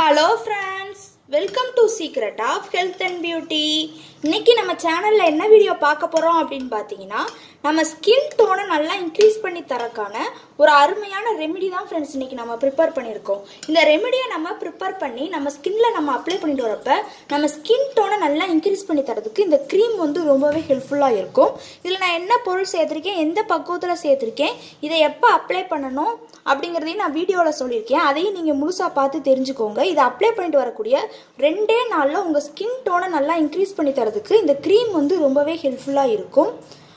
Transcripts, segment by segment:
hello friends welcome to secret of health and beauty இன்னைக்கு நம்ம சேனலில் என்ன வீடியோ பார்க்க போகிறோம் அப்படின்னு பார்த்தீங்கன்னா நம்ம ஸ்கின் டோனை நல்லா இன்க்ரீஸ் பண்ணி தரக்கான ஒரு அருமையான ரெமெடி தான் ஃப்ரெண்ட்ஸ் இன்னைக்கு நம்ம ப்ரிப்பேர் பண்ணியிருக்கோம் இந்த ரெமெடியை நம்ம ப்ரிப்பேர் பண்ணி நம்ம ஸ்கின்ல நம்ம அப்ளை பண்ணிட்டு வரப்ப நம்ம ஸ்கின் டோனை நல்லா இன்க்ரீஸ் பண்ணி தரதுக்கு இந்த க்ரீம் வந்து ரொம்பவே ஹெல்ப்ஃபுல்லாக இருக்கும் இதில் நான் என்ன பொருள் சேர்த்துருக்கேன் எந்த பக்குவத்தில் சேர்த்துருக்கேன் இதை எப்போ அப்ளை பண்ணணும் அப்படிங்கிறதையும் நான் வீடியோவில் சொல்லியிருக்கேன் அதையும் நீங்கள் முழுசாக பார்த்து தெரிஞ்சுக்கோங்க இதை அப்ளை பண்ணிட்டு வரக்கூடிய ரெண்டே நாளில் உங்கள் ஸ்கின் டோனை நல்லா இன்க்ரீஸ் பண்ணி தரதுக்கு இந்த க்ரீம் வந்து ரொம்பவே ஹெல்ப்ஃபுல்லாக இருக்கும்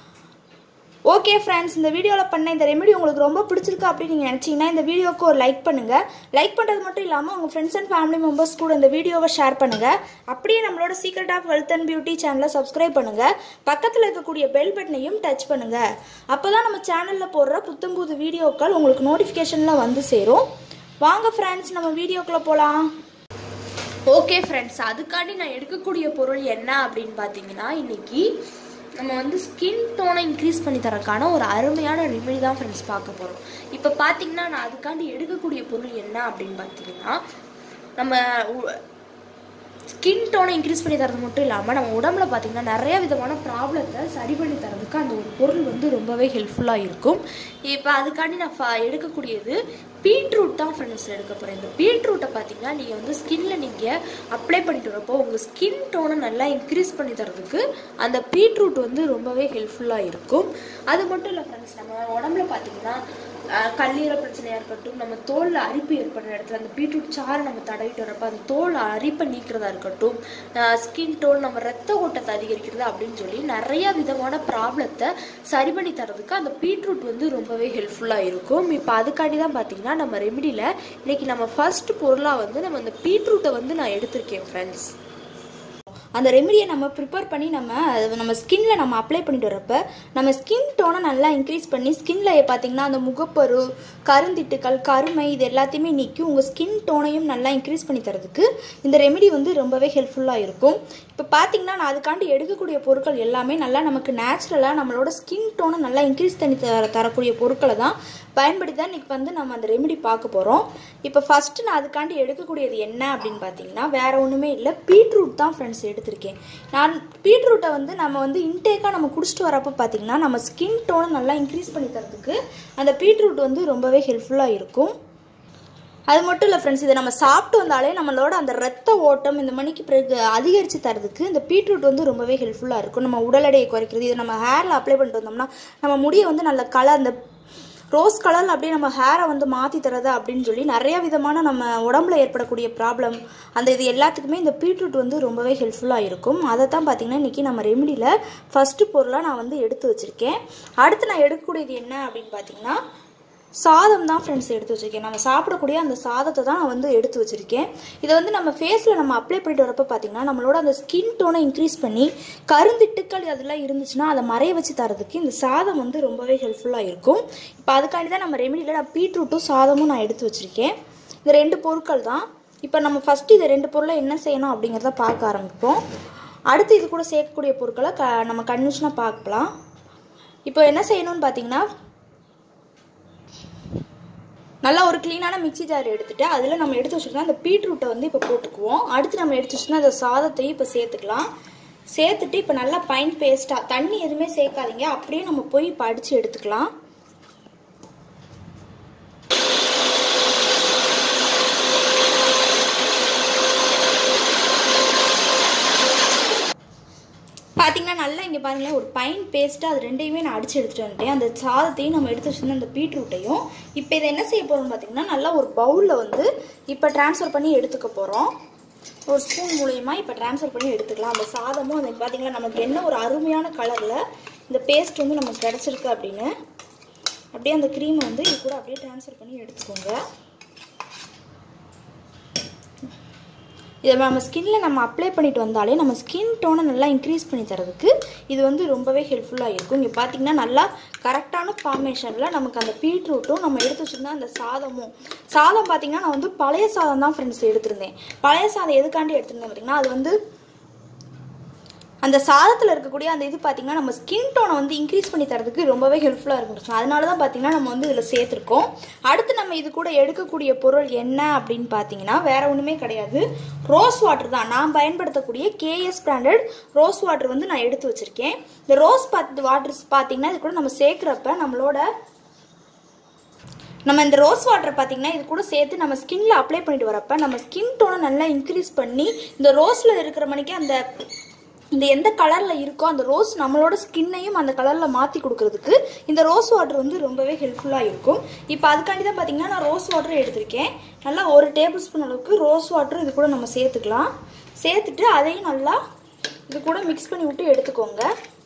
ஓகே ஃப்ரெண்ட்ஸ் இந்த வீடியோவில் பண்ண இந்த ரெமெடி உங்களுக்கு ரொம்ப பிடிச்சிருக்கு அப்படின்னு நீங்கள் நினச்சிங்கன்னா இந்த வீடியோக்கு ஒரு லைக் பண்ணுங்கள் லைக் பண்ணுறது மட்டும் இல்லாமல் உங்கள் ஃப்ரெண்ட்ஸ் அண்ட் ஃபேமிலி மெம்பர்ஸ் கூட இந்த வீடியோவை ஷேர் பண்ணுங்கள் அப்படியே நம்மளோட secret of health and beauty சேனலை சப்ஸ்கிரைப் பண்ணுங்கள் பக்கத்தில் இருக்கக்கூடிய பெல் பட்டனையும் டச் பண்ணுங்கள் அப்போ தான் நம்ம சேனலில் போடுற புத்தம்புது வீடியோக்கள் உங்களுக்கு நோட்டிஃபிகேஷனில் வந்து சேரும் வாங்க ஃப்ரெண்ட்ஸ் நம்ம வீடியோக்குள்ளே போகலாம் ஓகே ஃப்ரெண்ட்ஸ் அதுக்காண்டி நான் எடுக்கக்கூடிய பொருள் என்ன அப்படின்னு பார்த்தீங்கன்னா இன்னைக்கு நம்ம வந்து ஸ்கின் டோனை இன்க்ரீஸ் பண்ணி தரக்கான ஒரு அருமையான ரெமெடி தான் ஃப்ரெண்ட்ஸ் பார்க்க போகிறோம் இப்போ பார்த்தீங்கன்னா நான் அதுக்காண்டி எடுக்கக்கூடிய பொருள் என்ன அப்படின்னு பார்த்தீங்கன்னா நம்ம ஸ்கின் டோனை இன்க்ரீஸ் பண்ணி தரது மட்டும் இல்லாமல் நம்ம உடம்புல பார்த்திங்கன்னா நிறைய விதமான ப்ராப்ளத்தை சரி பண்ணி தரதுக்கு அந்த ஒரு பொருள் வந்து ரொம்பவே ஹெல்ப்ஃபுல்லாக இருக்கும் இப்போ அதுக்காண்டி நான் ஃப எடுக்கக்கூடியது பீட்ரூட் தான் ஃப்ரெண்ட்ஸ் எடுக்க போகிறேன் இந்த பீட்ரூட்டை பார்த்தீங்கன்னா நீங்கள் வந்து ஸ்கின்ல நீங்கள் அப்ளை பண்ணிட்டு வரப்போ உங்கள் ஸ்கின் டோனை நல்லா இன்க்ரீஸ் பண்ணி தரதுக்கு அந்த பீட்ரூட் வந்து ரொம்பவே ஹெல்ப்ஃபுல்லாக இருக்கும் அது மட்டும் இல்லை ஃப்ரெண்ட்ஸ் நம்ம உடம்புல பார்த்தீங்கன்னா அஹ், கல்லீரல் பிரச்சனையாக இருக்கட்டும் நம்ம தோலில் அரிப்பு ஏற்படுற இடத்துல அந்த பீட்ரூட் சாறை நம்ம தடவிட்டு வரப்போ அந்த தோல் அரிப்பை நீக்கிறதா இருக்கட்டும் ஸ்கின் டோன் நம்ம ரத்த ஓட்டத்தை அதிகரிக்கிறது அப்படின்னு சொல்லி நிறைய விதமான ப்ராப்ளத்தை சரி பண்ணி தரதுக்கு அந்த பீட்ரூட் வந்து ரொம்பவே ஹெல்ப்ஃபுல்லாக இருக்கும் இப்போ அதுக்காண்டி தான் பார்த்தீங்கன்னா நம்ம ரெமிடியில் இன்னைக்கு நம்ம ஃபர்ஸ்ட் பொருளாக வந்து நம்ம அந்த பீட்ரூட்டை வந்து நான் எடுத்திருக்கேன் ஃப்ரெண்ட்ஸ் அந்த ரெமிடியை நம்ம ப்ரிப்பேர் பண்ணி நம்ம அதை நம்ம ஸ்கின்ல நம்ம அப்ளை பண்ணிட்டு வரப்ப நம்ம ஸ்கின் டோனை நல்லா இன்க்ரீஸ் பண்ணி ஸ்கின்ல பார்த்தீங்கன்னா அந்த முகப்பரு கருந்திட்டுக்கள் கருமை இது எல்லாத்தையுமே நீக்கி உங்கள் ஸ்கின் டோனையும் நல்லா இன்க்ரீஸ் பண்ணி தரதுக்கு இந்த ரெமிடி வந்து ரொம்பவே ஹெல்ப்ஃபுல்லாக இருக்கும் இப்போ பார்த்தீங்கன்னா நான் அதுக்காண்டி எடுக்கக்கூடிய பொருட்கள் எல்லாமே நல்லா நமக்கு நேச்சுரலாக நம்மளோட ஸ்கின் டோனை நல்லா இன்க்ரீஸ் பண்ணி தர தரக்கூடிய பொருட்களை தான் பயன்படுத்தி தான் இன்றைக்கி வந்து நம்ம அந்த ரெமிடி பார்க்க போகிறோம் இப்போ ஃபஸ்ட்டு நான் அதுக்காண்டி எடுக்கக்கூடியது என்ன அப்படின்னு பார்த்தீங்கன்னா வேற ஒன்றுமே இல்லை பீட்ரூட் தான் ஃப்ரெண்ட்ஸ் எடுத்திருக்கேன் நான் பீட்ரூட்டை வந்து நம்ம வந்து இன்டேக்காக நம்ம குடிச்சிட்டு வரப்போ பார்த்தீங்கன்னா நம்ம ஸ்கின் டோனை நல்லா இன்க்ரீஸ் பண்ணி தரதுக்கு அந்த பீட்ரூட் வந்து ரொம்பவே ஹெல்ப்ஃபுல்லாக இருக்கும் அது மட்டும் இல்லை ஃப்ரெண்ட்ஸ் இதை நம்ம சாப்பிட்டு வந்தாலே நம்மளோட அந்த ரத்த ஓட்டம் இந்த மணிக்கு பிறகு அதிகரித்து தரதுக்கு இந்த பீட்ரூட் வந்து ரொம்பவே ஹெல்ப்ஃபுல்லாக இருக்கும் நம்ம உடல் எடையை குறைக்கிறது இதை நம்ம ஹேரில் அப்ளை பண்ணிட்டு வந்தோம்னா நம்ம முடியை வந்து நல்ல கலர் அந்த ரோஸ் கலரில் அப்படியே நம்ம ஹேரை வந்து மாற்றி தரது அப்படின்னு சொல்லி நிறைய விதமான நம்ம உடம்புல ஏற்படக்கூடிய ப்ராப்ளம் அந்த இது எல்லாத்துக்குமே இந்த பீட்ரூட் வந்து ரொம்பவே ஹெல்ப்ஃபுல்லாக இருக்கும் அதை தான் பார்த்தீங்கன்னா இன்றைக்கி நம்ம ரெமிடியில் ஃபஸ்ட்டு பொருளாக நான் வந்து எடுத்து வச்சுருக்கேன் அடுத்து நான் எடுக்கக்கூடியது என்ன அப்படின்னு பார்த்தீங்கன்னா சாதம் தான் ஃப்ரெண்ட்ஸ் எடுத்து வச்சுருக்கேன் நம்ம சாப்பிடக்கூடிய அந்த சாதத்தை தான் நான் வந்து எடுத்து வச்சுருக்கேன் இதை வந்து நம்ம ஃபேஸில் நம்ம அப்ளை பண்ணிட்டு வரப்போ பார்த்தீங்கன்னா நம்மளோட அந்த ஸ்கின் டோனை இன்க்ரீஸ் பண்ணி கருந்திட்டுக்கள் அதெல்லாம் இருந்துச்சுன்னா அதை மறைய வச்சு தரதுக்கு இந்த சாதம் வந்து ரொம்பவே ஹெல்ப்ஃபுல்லாக இருக்கும் இப்போ அதுக்காண்டி தான் நம்ம ரெமிடியில் நான் பீட்ரூட்டும் சாதமும் நான் எடுத்து வச்சுருக்கேன் இந்த ரெண்டு பொருட்கள் தான் இப்போ நம்ம ஃபஸ்ட்டு இந்த ரெண்டு பொருளை என்ன செய்யணும் அப்படிங்கிறத பார்க்க ஆரம்பிப்போம் அடுத்து இது கூட சேர்க்கக்கூடிய பொருட்களை க நம்ம கன்விஷனாக பார்க்கலாம் இப்போ என்ன செய்யணும்னு பார்த்தீங்கன்னா நல்லா ஒரு க்ளீனான மிக்ஸி ஜார் எடுத்துட்டு அதில் நம்ம எடுத்து வச்சுருந்தா அந்த பீட்ரூட்டை வந்து இப்போ போட்டுக்குவோம் அடுத்து நம்ம எடுத்து வச்சுருந்தா அந்த சாதத்தையும் இப்போ சேர்த்துக்கலாம் சேர்த்துட்டு இப்போ நல்லா பைன் பேஸ்ட்டாக தண்ணி எதுவுமே சேர்க்காதீங்க அப்படியே நம்ம போய் இப்போ அடித்து எடுத்துக்கலாம் பார்த்தீங்கன்னா நல்லா இங்கே பாருங்களேன் ஒரு பைன் பேஸ்ட்டு அது ரெண்டையுமே நான் அடிச்சு எடுத்துகிட்டு வந்துட்டேன் அந்த சாதத்தையும் நம்ம எடுத்து வச்சிருந்த அந்த பீட்ரூட்டையும் இப்போ இதை என்ன செய்ய போகிறோம்னு பார்த்தீங்கன்னா நல்லா ஒரு பவுலில் வந்து இப்போ ட்ரான்ஸ்ஃபர் பண்ணி எடுத்துக்க போகிறோம் ஒரு ஸ்பூன் மூலயமா இப்போ ட்ரான்ஸ்ஃபர் பண்ணி எடுத்துக்கலாம் அந்த சாதமும் அது பார்த்தீங்கன்னா நமக்கு என்ன ஒரு அருமையான கலரில் இந்த பேஸ்ட் வந்து நமக்கு கிடச்சிருக்கு அப்படின்னு அப்படியே அந்த க்ரீமை வந்து இது கூட அப்படியே ட்ரான்ஸ்ஃபர் பண்ணி எடுத்துக்கோங்க இதை நம்ம ஸ்கின்ல நம்ம அப்ளை பண்ணிட்டு வந்தாலே நம்ம ஸ்கின் டோனை நல்லா இன்க்ரீஸ் பண்ணி தரதுக்கு இது வந்து ரொம்பவே ஹெல்ப்ஃபுல்லாக இருக்கும் இங்கே பார்த்தீங்கன்னா நல்லா கரெக்டான ஃபார்மேஷனில் நமக்கு அந்த பீட்ரூட்டும் நம்ம எடுத்து வச்சுருந்தா அந்த சாதமும் சாதம் பார்த்தீங்கன்னா நான் வந்து பழைய சாதம் தான் ஃப்ரெண்ட்ஸ் எடுத்திருந்தேன் பழைய சாதம் எதுக்காண்டி எடுத்திருந்தேன் பார்த்தீங்கன்னா அது வந்து அந்த சாதத்தில் இருக்கக்கூடிய அந்த இது பார்த்தீங்கன்னா நம்ம ஸ்கின் டோனை வந்து இன்க்ரீஸ் பண்ணி தரதுக்கு ரொம்பவே ஹெல்ப்ஃபுல்லாக இருக்கும் அதனால தான் பார்த்தீங்கன்னா நம்ம வந்து இதில் சேர்த்துருக்கோம் அடுத்து நம்ம இது கூட எடுக்கக்கூடிய பொருள் என்ன அப்படின்னு பார்த்தீங்கன்னா வேற ஒன்றுமே கிடையாது ரோஸ் வாட்டர் தான் நான் பயன்படுத்தக்கூடிய கேஎஸ் பிராண்டட் ரோஸ் வாட்டர் வந்து நான் எடுத்து வச்சுருக்கேன் இந்த ரோஸ் பாத் வாட்டர்ஸ் பார்த்தீங்கன்னா இது கூட நம்ம சேர்க்குறப்ப நம்மளோட நம்ம இந்த ரோஸ் வாட்டர் பார்த்தீங்கன்னா இது கூட சேர்த்து நம்ம ஸ்கின்ல அப்ளை பண்ணிட்டு வரப்ப நம்ம ஸ்கின் டோனை நல்லா இன்க்ரீஸ் பண்ணி இந்த ரோஸில் இருக்கிற மணிக்கு அந்த இந்த எந்த கலரில் இருக்கோ அந்த ரோஸ் நம்மளோட ஸ்கின்னையும் அந்த கலரில் மாற்றி கொடுக்கறதுக்கு இந்த ரோஸ் வாட்டர் வந்து ரொம்பவே ஹெல்ப்ஃபுல்லாக இருக்கும் இப்போ அதுக்காண்டி தான் பார்த்தீங்கன்னா நான் ரோஸ் வாட்டர் எடுத்திருக்கேன் நல்லா ஒரு டேபிள் ஸ்பூன் அளவுக்கு ரோஸ் வாட்டர் இது கூட நம்ம சேர்த்துக்கலாம் சேர்த்துட்டு அதையும் நல்லா இது கூட மிக்ஸ் பண்ணி விட்டு எடுத்துக்கோங்க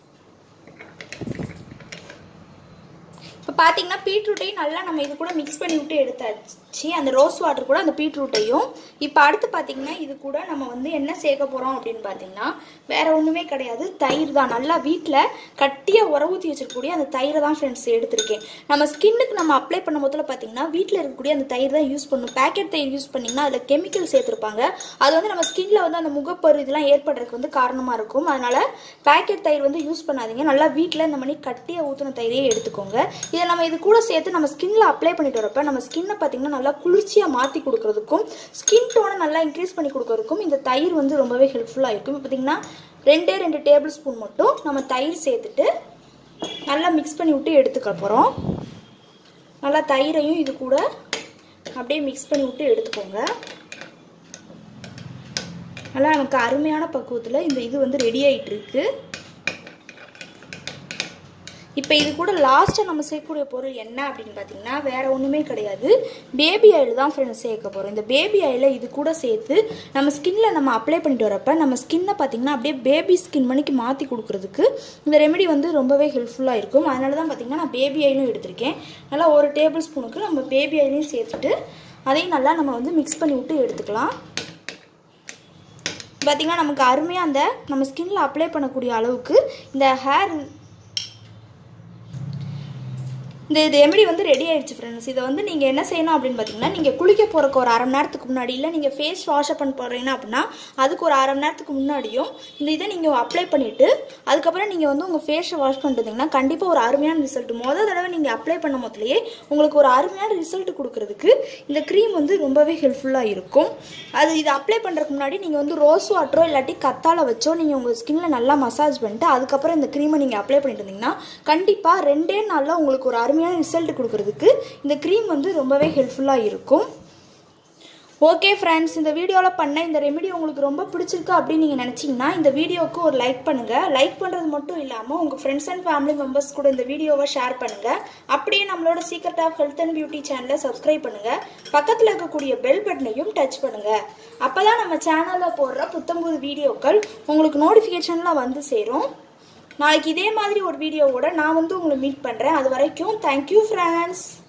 இப்போ பார்த்தீங்கன்னா பீட்ரூட்டையும் நல்லா நம்ம இது கூட மிக்ஸ் பண்ணி விட்டு எடுத்தாச்சு அந்த ரோஸ் வாட்டர் கூட அந்த பீட்ரூட்டையும் இப்போ அடுத்து பார்த்தீங்கன்னா இது கூட நம்ம வந்து என்ன சேர்க்க போகிறோம் அப்படின்னு பார்த்தீங்கன்னா வேற ஒன்றுமே கிடையாது தயிர் தான் நல்லா வீட்டில் கட்டியாக உர ஊற்றி வச்சிருக்கக்கூடிய அந்த தயிரை தான் ஃப்ரெண்ட்ஸ் எடுத்திருக்கேன் நம்ம ஸ்கின்னுக்கு நம்ம அப்ளை பண்ணும் போதில் பார்த்தீங்கன்னா வீட்டில் இருக்கக்கூடிய அந்த தயிர் தான் யூஸ் பண்ணணும் பேக்கெட் தயிர் யூஸ் பண்ணிங்கன்னா அதில் கெமிக்கல் சேர்த்துருப்பாங்க அது வந்து நம்ம ஸ்கின்ல வந்து அந்த முகப்பரு இதெல்லாம் ஏற்படுறதுக்கு வந்து காரணமாக இருக்கும் அதனால பேக்கெட் தயிர் வந்து யூஸ் பண்ணாதீங்க நல்லா வீட்டில் இந்த மாதிரி கட்டியாக ஊற்றின தயிரே எடுத்துக்கோங்க இதை நம்ம இது கூட சேர்த்து நம்ம ஸ்கின்ல அப்ளை பண்ணிட்டு வரப்ப நம்ம ஸ்கின்னை பார்த்தீங்கன்னா நல்லா குளிர்ச்சியாக மாற்றி கொடுக்கறதுக்கும் ஸ்கின் டோனை நல்லா இன்க்ரீஸ் பண்ணி கொடுக்கறதுக்கும் இந்த தயிர் வந்து ரொம்பவே ஹெல்ப்ஃபுல்லாக இருக்கும் இப்போ பார்த்தீங்கன்னா ரெண்டே ரெண்டு டேபிள் ஸ்பூன் மட்டும் நம்ம தயிர் சேர்த்துட்டு நல்லா மிக்ஸ் பண்ணி விட்டு எடுத்துக்க போகிறோம் நல்லா தயிரையும் இது கூட அப்படியே மிக்ஸ் பண்ணி விட்டு எடுத்துக்கோங்க நல்லா நமக்கு அருமையான பக்குவத்தில் இந்த இது வந்து ரெடி ஆகிட்டு இருக்கு இப்போ இது கூட லாஸ்ட்டாக நம்ம சேர்க்கக்கூடிய பொருள் என்ன அப்படின்னு பார்த்தீங்கன்னா வேற ஒன்றுமே கிடையாது பேபி ஆயில் தான் ஃப்ரெண்ட்ஸ் சேர்க்க போகிறோம் இந்த பேபி ஆயிலை இது கூட சேர்த்து நம்ம ஸ்கின்ல நம்ம அப்ளை பண்ணிட்டு வரப்ப நம்ம ஸ்கின்னை பார்த்தீங்கன்னா அப்படியே பேபி ஸ்கின் மணிக்கு மாற்றி கொடுக்கறதுக்கு இந்த ரெமெடி வந்து ரொம்பவே ஹெல்ப்ஃபுல்லாக இருக்கும் அதனால தான் பார்த்தீங்கன்னா நான் பேபி ஆயிலும் எடுத்திருக்கேன் நல்லா ஒரு டேபிள் ஸ்பூனுக்கு நம்ம பேபி ஆயிலையும் சேர்த்துட்டு அதையும் நல்லா நம்ம வந்து மிக்ஸ் பண்ணி விட்டு எடுத்துக்கலாம் பார்த்திங்கன்னா நமக்கு அருமையாக அந்த நம்ம ஸ்கின்ல அப்ளை பண்ணக்கூடிய அளவுக்கு இந்த ஹேர் இந்த இது ரெமெடி வந்து ரெடி ஆயிடுச்சு ஃப்ரெண்ட்ஸ் இதை வந்து நீங்கள் என்ன செய்யணும் அப்படின்னு பார்த்தீங்கன்னா நீங்கள் குளிக்க போகிறக்கு ஒரு அரை மணி நேரத்துக்கு முன்னாடி இல்லை நீங்கள் ஃபேஸ் வாஷ் பண்ண போகிறீங்க அப்படின்னா அதுக்கு ஒரு அரை மணி நேரத்துக்கு முன்னாடியும் இந்த இதை நீங்கள் அப்ளை பண்ணிவிட்டு அதுக்கப்புறம் நீங்கள் வந்து உங்கள் ஃபேஸை வாஷ் பண்ணிட்டீங்கன்னா கண்டிப்பாக ஒரு அருமையான ரிசல்ட் மொதல் தடவை நீங்கள் அப்ளை பண்ணும் போதுலேயே உங்களுக்கு ஒரு அருமையான ரிசல்ட் கொடுக்கறதுக்கு இந்த க்ரீம் வந்து ரொம்பவே ஹெல்ப்ஃபுல்லாக இருக்கும் அது இது அப்ளை பண்ணுறதுக்கு முன்னாடி நீங்கள் வந்து ரோஸ் வாட்டரோ இல்லாட்டி கத்தாழை வச்சோ நீங்கள் உங்கள் ஸ்கின்ல நல்லா மசாஜ் பண்ணிட்டு அதுக்கப்புறம் இந்த க்ரீமை நீங்கள் அப்ளை பண்ணிட்டு இருந்தீங்கன்னா கண்டிப்பாக ரெண்டே நாளில் உங்களுக்கு ஒரு அருமையான ரிசல்ட் கொடுக்கறதுக்கு இந்த க்ரீம் வந்து ரொம்பவே ஹெல்ப்ஃபுல்லாக இருக்கும் ஓகே ஃப்ரெண்ட்ஸ் இந்த வீடியோவில் பண்ண இந்த ரெமெடி உங்களுக்கு ரொம்ப பிடிச்சிருக்கு அப்படின்னு நீங்கள் நினச்சிங்கன்னா இந்த வீடியோவுக்கு ஒரு லைக் பண்ணுங்கள் லைக் பண்ணுறது மட்டும் இல்லாமல் உங்கள் ஃப்ரெண்ட்ஸ் அண்ட் ஃபேமிலி மெம்பர்ஸ் கூட இந்த வீடியோவை ஷேர் பண்ணுங்கள் அப்படியே நம்மளோட secret of health and beauty சேனலை சப்ஸ்கிரைப் பண்ணுங்கள் பக்கத்தில் இருக்கக்கூடிய பெல் பட்டனையும் டச் பண்ணுங்கள் அப்போ தான் நம்ம சேனலில் போடுற புத்தம்புது வீடியோக்கள் உங்களுக்கு நோட்டிஃபிகேஷனில் வந்து சேரும் நாளைக்கு இதே மாதிரி ஒரு வீடியோவோட நான் வந்து உங்களை மீட் பண்ணுறேன் அது வரைக்கும் தேங்க்யூ ஃப்ரெண்ட்ஸ்